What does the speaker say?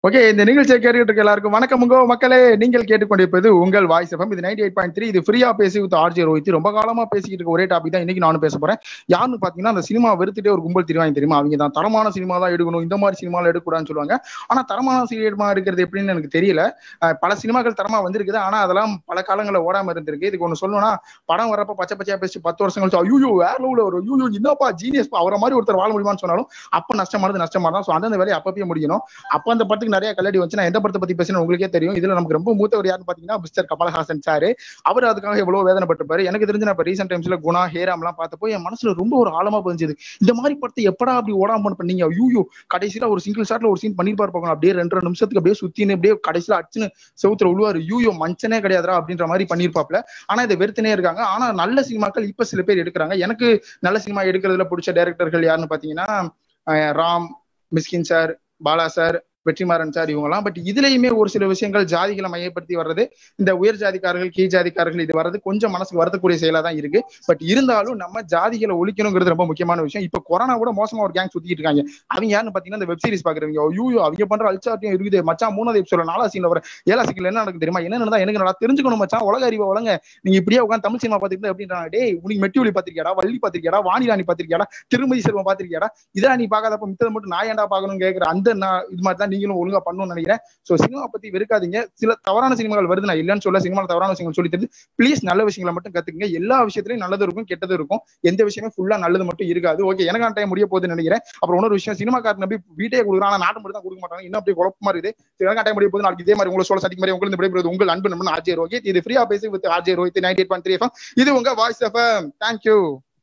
okay இந்த நிகழ்ச்சியை கேட்டுக்கிட்டு இருக்க எல்லாருக்கும் வணக்கம் உங்க மக்களே நீங்கள் கேட்டுக்கொண்டிருப்பது உங்கள் வாய்ஸ் எஃப்எம் இது நைன்டி எயிட் பாயிண்ட் த்ரீ இது ஃப்ரீயா பேசி வித் ஆர்ஜி ரோஹித் ரொம்ப காலமா பேசிக்கிட்டு இருக்க ஒரே டாபிக் தான் இன்னைக்கு நானும் பேச போறேன் யாருன்னு பாத்தீங்கன்னா அந்த சினிமா வெறுத்துட்டே ஒரு கும்பல் தெரிவாங்க தெரியுமா அவங்க தான் தரமான சினிமா தான் எடுக்கணும் இந்த மாதிரி சினிமால எடுக்கக்கூடாதுன்னு சொல்லுவாங்க ஆனா தரமான சினிமா எடுக்கிறது எப்படின்னு எனக்கு தெரியல அஹ் பல சினிமாக்கள் தரமா வந்திருக்குது ஆனா அதெல்லாம் பல காலங்களில் ஓடாம இருந்திருக்கு இதுக்கு ஒண்ணு சொல்லணும்னா படம் வரப்ப பச்சை பச்சையா பேசி பத்து வருஷம் கழிச்சு ஐயோ வேற லெவலில் ஒரு ஐயோ என்னப்பா ஜீனியஸ் அவரை மாதிரி ஒருத்தர் வாழ முடியுமான்னு சொன்னாலும் அப்ப நஷ்டமானது நஷ்டமா தான் ஸோ அந்தந்த வேலையை அப்பப்பயே முடியணும் அப்ப அந்த படத்துக்கு நிறைய கல்லடி வச்சு நான் எந்த படத்தை பத்தி பேசுறேன் உங்களுக்கே தெரியும் இதுல நமக்கு ரொம்ப மூத்தவர் யாருன்னு பாத்தீங்கன்னா மிஸ்டர் கமலஹாசன் சார் அவர் அதுக்காக எவ்வளவு வேதனைப்பட்டிருப்பாரு எனக்கு தெரிஞ்சு நான் இப்ப ரீசெண்ட் டைம்ஸ்ல குணா ஹேராம் எல்லாம் பார்த்தப்போ என் மனசுல ரொம்ப ஒரு ஆழமா பதிஞ்சது இந்த மாதிரி படத்தை எப்படா அப்படி ஓடாம பண்ணீங்க ஐயோ கடைசியில ஒரு சிங்கிள் ஷாட்ல ஒரு சீன் பண்ணிருப்பாரு பார்க்கணும் அப்படியே ரெண்டு ரெண்டு நிமிஷத்துக்கு அப்படியே சுத்தின்னு அப்படியே கடைசியில அச்சுன்னு செவுத்துல உழுவாரு யூயோ மஞ்சனே கிடையாதுடா அப்படின்ற மாதிரி பண்ணிருப்பாப்ல ஆனா இதை வெறுத்துனே இருக்காங்க ஆனா நல்ல சினிமாக்கள் இப்ப சில பேர் எடுக்கிறாங்க எனக்கு நல்ல சினிமா எடுக்கிறதுல பிடிச்ச டைரக்டர்கள் யாருன்னு பாத்தீங்கன்னா அஹ் Ram Mysskin sir Bala sir Vetrimaaran sir இவங்கலாம் பட் இதுலயுமே ஒரு சில விஷயங்கள் ஜாதிகளை மையப்படுத்தி வர்றது இந்த உயர் ஜாதிக்காரர்கள் கீழ் ஜாதிக்காரர்கள் இது வர்றது கொஞ்சம் மனசுக்கு வருத்தக்கூடிய செயலா தான் இருக்கு பட் இருந்தாலும் நம்ம ஜாதிகளை ஒழிக்கணுங்கிறது ரொம்ப முக்கியமான விஷயம் இப்ப கொரோனா கூட மோசமா ஒரு கேங் சுத்திட்டு இருக்காங்க அவங்க யாருன்னு பாத்தீங்கன்னா இந்த வெப் சீரிஸ் பாக்குறவங்க ஐயோ அவங்க பண்ற அல்சாட்டியும் இருக்குது மச்சான் மூணாவது எபிசோட நாலா சீன்ல வர ஏழா சீன்ல என்ன நடக்கு தெரியுமா என்ன நடந்தா எனக்கு நல்லா தெரிஞ்சுக்கணும் மச்சான் உலக அறிவை வழங்க நீங்க இப்படியே உட்காந்து தமிழ் சினிமா பாத்துக்கிட்டு அப்படின்றாங்க டேய் உனக்கு மெட்டிவலி பாத்திருக்கியாடா வள்ளி பாத்திருக்கியாடா வாணிராணி பாத்திருக்கியாடா திருமதி செல்வம் பாத்திருக்கியாடா இதெல்லாம் நீ பாக்காதப்ப மித்ததை மட்டும் நான் ஏன்டா பாக்கணும் கேக்குற அந்த நான் இது மாதிரி தான் நீங்களும் ஒழுங்கா பண்ணணும்னு நினைக்கிறேன் சோ சினிமா பத்தி வெறுக்காதீங்க சில தவறான சினிமாக்கள் வருது நான் இல்லைன்னு சொல்ல சினிமாவில் தவறான விஷயங்கள் சொல்லி தருது ப்ளீஸ் நல்ல விஷயங்களை மட்டும் கத்துக்குங்க எல்லா விஷயத்திலையும் நல்லது இருக்கும் கெட்டது இருக்கும் எந்த விஷயமே ஃபுல்லா நல்லது மட்டும் இருக்காது ஓகே எனக்கான டைம் முடிய போகுதுன்னு நினைக்கிறேன் அப்புறம் இன்னொரு விஷயம் சினிமாக்காரன் நம்பி வீட்டே கொடுக்குறான் ஆனா நாட்டு மட்டும் தான் கொடுக்க மாட்டாங்க இன்னும் அப்படியே குழப்பமா இருக்குது சரி, எனக்கான டைம் முடிய போகுது நாளைக்கு இதே மாதிரி உங்களை சொல்ல சட்டிக்கு மாதிரி உங்களுக்கு விடைபெறுவது உங்கள் அன்பு நண்பன் ஆர்ஜே ரோஹித் இது ஃப்ரீயா பேசி with RJ Rohit ninety eight point three இது உங்க வாய்ஸ் எஃப்எம் தேங்க்யூ